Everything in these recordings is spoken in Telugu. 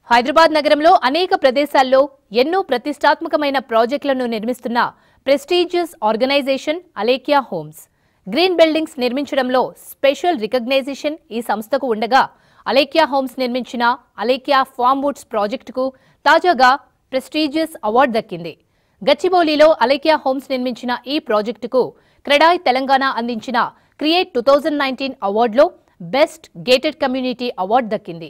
హైదరాబాద్ నగరంలో అనేక ప్రదేశాల్లో ఎన్నో ప్రతిష్టాత్మకమైన ప్రాజెక్టులను నిర్మిస్తున్న prestigious organization Alekhya Homes green buildings నిర్మించడంలో స్పెషల్ రికగ్నైజేషన్ ఈ సంస్థకు ఉండగా అలేకియా హోమ్స్ నిర్మించిన అలేకియా ఫార్మ్ వుడ్స్ ప్రాజెక్టుకు తాజాగా ప్రెస్టీజియస్ అవార్డు దక్కింది గచ్చిబౌలిలో అలేకియా హోమ్స్ నిర్మించిన ఈ ప్రాజెక్టుకు క్రెడాయ్ తెలంగాణ అందించిన క్రియేట్ టూ థౌజండ్ నైన్టీన్ అవార్డులో బెస్ట్ గేటెడ్ కమ్యూనిటీ అవార్డు దక్కింది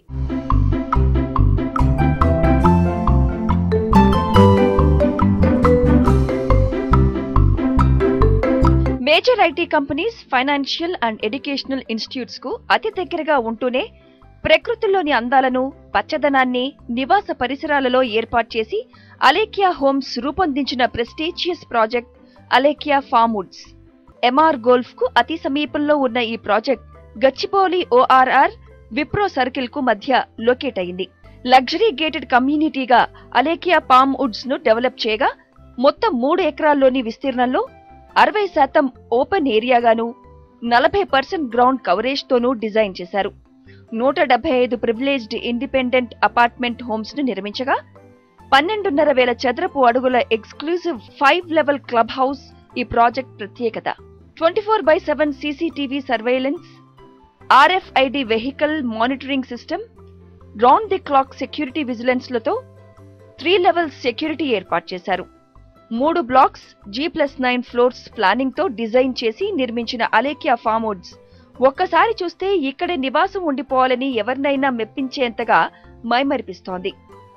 major IT companies financial and educational institutes కు అతి దగ్గరగా ఉంటూనే ప్రకృతిలోని అందాలను పచ్చదనాన్ని నివాస పరిసరాలలో ఏర్పాటు చేసి అలేకియా హోమ్స్ రూపొందించిన prestigious project Alekhya Farm Woods MR golf కు అతి సమీపంలో ఉన్న ఈ project Gachibowli ORR Wipro circle కు మధ్య లొకేట్ అయింది లగ్జరీ గేటెడ్ కమ్యూనిటీగా అలేకియా పామ్ వుడ్స్ ను డెవలప్ చేయగా మొత్తం మూడు ఎకరాల్లోని విస్తీర్ణంలో అరవై శాతం ఓపెన్ ఏరియాగాను నలభై పర్సెంట్ గ్రౌండ్ కవరేజ్ తోనూ డిజైన్ చేశారు నూట డెబ్బై ఐదు ప్రివిలేజ్డ్ ఇండిపెండెంట్ అపార్ట్మెంట్ హోమ్స్ ను నిర్మించగా పన్నెండున్నర వేల చదరపు అడుగుల exclusive five level club house ఈ ప్రాజెక్ట్ ప్రత్యేకత twenty four by seven CCTV surveillance RFID vehicle monitoring system round the clock security vigilance లతో త్రీ లెవెల్ సెక్యూరిటీ ఏర్పాటు చేశారు మూడు blocks G plus nine floors planning తో డిజైన్ చేసి నిర్మించిన అలేకియా ఫామ్ వుడ్స్ ఒక్కసారి చూస్తే ఇక్కడే నివాసం ఉండిపోవాలని ఎవరినైనా మెప్పించేంతగా మైమరిపిస్తోంది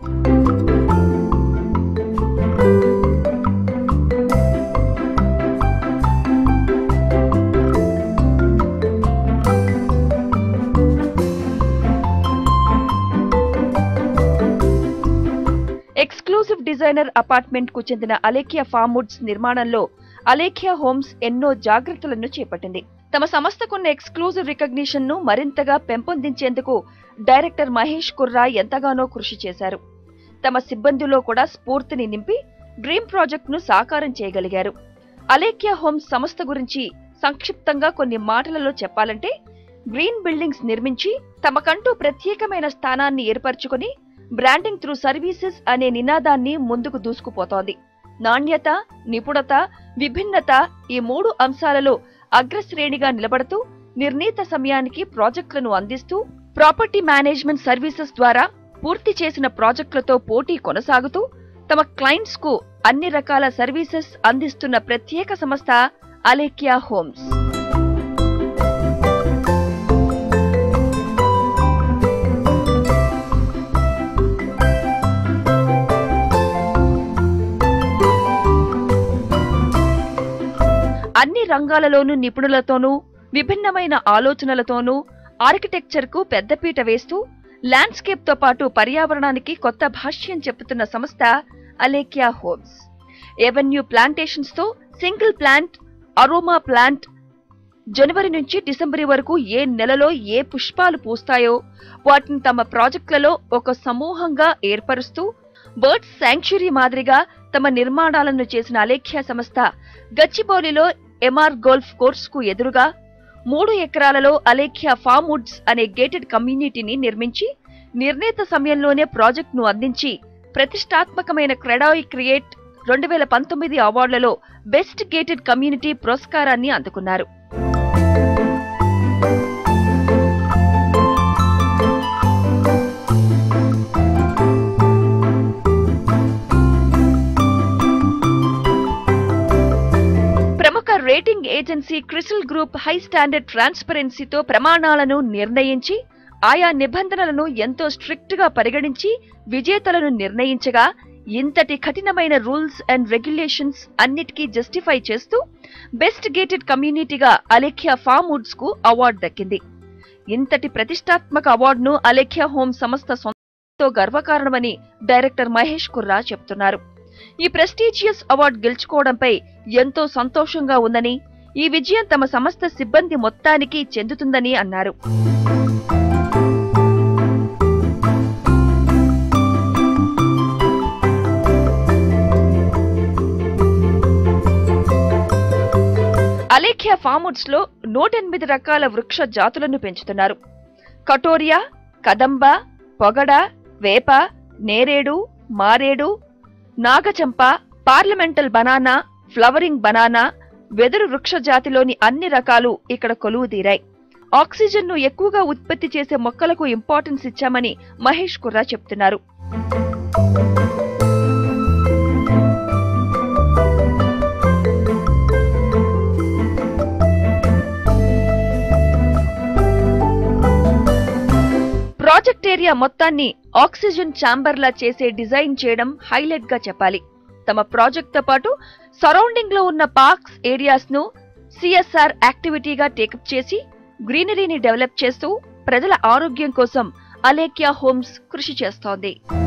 ఎక్స్క్లూజివ్ డిజైనర్ అపార్ట్మెంట్ కు చెందిన అలేఖ్యా ఫార్మ్ వుడ్స్ నిర్మాణంలో అలేఖ్యా హోమ్స్ ఎన్నో జాగ్రత్తలను చేపట్టింది తమ సంస్థకున్న ఎక్స్క్లూజివ్ రికగ్నిషన్ ను మరింతగా పెంపొందించేందుకు డైరెక్టర్ మహేష్ కుర్రా ఎంతగానో కృషి చేశారు తమ సిబ్బందిలో కూడా స్ఫూర్తిని నింపి డ్రీమ్ ప్రాజెక్ట్ ను సాకారం చేయగలిగారు అలేఖ్యా హోమ్స్ సంస్థ గురించి సంక్షిప్తంగా కొన్ని మాటలలో చెప్పాలంటే గ్రీన్ బిల్డింగ్స్ నిర్మించి తమకంటూ ప్రత్యేకమైన స్థానాన్ని ఏర్పరచుకుని బ్రాండింగ్ త్రూ సర్వీసెస్ అనే నినాదాన్ని ముందుకు దూసుకుపోతోంది నాణ్యత నిపుణత విభిన్నత ఈ మూడు అంశాలలో అగ్రశ్రేణిగా నిలబడుతూ నిర్ణీత సమయానికి ప్రాజెక్టులను అందిస్తూ ప్రాపర్టీ మేనేజ్మెంట్ సర్వీసెస్ ద్వారా పూర్తి చేసిన ప్రాజెక్టులతో పోటీ కొనసాగుతూ తమ క్లయింట్స్ కు అన్ని రకాల సర్వీసెస్ అందిస్తున్న ప్రత్యేక సంస్థ అలేకియా హోమ్స్ అన్ని రంగాలలోనూ నిపుణులతోనూ విభిన్నమైన ఆలోచనలతోనూ ఆర్కిటెక్చర్ కు పెద్దపీట వేస్తూ ల్యాండ్స్కేప్ తో పాటు పర్యావరణానికి కొత్త భాష్యం చెప్పుతున్న సంస్థ అలేకియా హోమ్స్ ఎవెన్యూ ప్లాంటేషన్స్ తో సింగిల్ ప్లాంట్ అరోమా ప్లాంట్ జనవరి నుంచి డిసెంబర్ వరకు ఏ నెలలో ఏ పుష్పాలు పూస్తాయో వాటిని తమ ప్రాజెక్టులలో ఒక సమూహంగా ఏర్పరుస్తూ బర్డ్స్ శాంక్చురీ మాదిరిగా తమ నిర్మాణాలను చేసిన అలేఖ్య సంస్థ గచ్చిబౌలిలో ఎంఆర్ గోల్ఫ్ కోర్స్ కు ఎదురుగా మూడు ఎకరాలలో అలేఖ్య ఫార్మ్ వుడ్స్ అనే గేటెడ్ కమ్యూనిటీని నిర్మించి నిర్ణీత సమయంలోనే ప్రాజెక్టును అందించి ప్రతిష్టాత్మకమైన క్రెడాయి క్రియేట్ రెండు వేల పంతొమ్మిది అవార్డులలో బెస్ట్ గేటెడ్ కమ్యూనిటీ పురస్కారాన్ని అందుకున్నారు ప్రముఖ rating agency CRISIL group high standard ట్రాన్స్పరెన్సీతో ప్రమాణాలను నిర్ణయించి ఆయా నిబంధనలను ఎంతో స్ట్రిక్ట్ గా పరిగణించి విజేతలను నిర్ణయించగా ఇంతటి కఠినమైన రూల్స్ అండ్ రెగ్యులేషన్స్ అన్నిటికీ జస్టిఫై చేస్తూ బెస్ట్ గేటెడ్ కమ్యూనిటీగా అలేఖ్యా ఫార్మ్ వుడ్స్ కు అవార్డు దక్కింది ఇంతటి ప్రతిష్టాత్మక అవార్డును అలేఖ్యా హోమ్ సంస్థ సొంతో గర్వకారణమని డైరెక్టర్ మహేష్ కుర్రా చెప్తున్నారు ఈ ప్రెస్టీజియస్ అవార్డు గెలుచుకోవడంపై ఎంతో సంతోషంగా ఉందని ఈ విజయం తమ సంస్థ సిబ్బంది మొత్తానికి చెందుతుందని అన్నారు అలేఖ్యా ఫార్మ్వుడ్స్ లో నూట ఎనిమిది రకాల వృక్ష జాతులను పెంచుతున్నారు కటోరియా కదంబ పొగడ వేప నేరేడు మారేడు నాగచంప పార్లమెంటల్ బనానా ఫ్లవరింగ్ బనానా వెదురు వృక్ష జాతిలోని అన్ని రకాలు ఇక్కడ కొలువుదీరాయి ఆక్సిజన్ ను ఎక్కువగా ఉత్పత్తి చేసే మొక్కలకు ఇంపార్టెన్స్ ఇచ్చామని మహేష్ కుర్రా చెప్తున్నారు ప్రాజెక్ట్ ఏరియా మొత్తాన్ని ఆక్సిజన్ ఛాంబర్లా చేసే డిజైన్ చేయడం హైలైట్ గా చెప్పాలి తమ ప్రాజెక్ట్ తో పాటు సరౌండింగ్ లో ఉన్న పార్క్స్ ఏరియాస్ ను సిఎస్ఆర్ యాక్టివిటీగా టేకప్ చేసి గ్రీనరీని డెవలప్ చేస్తూ ప్రజల ఆరోగ్యం కోసం అలేక్యా హోమ్స్ కృషి చేస్తోంది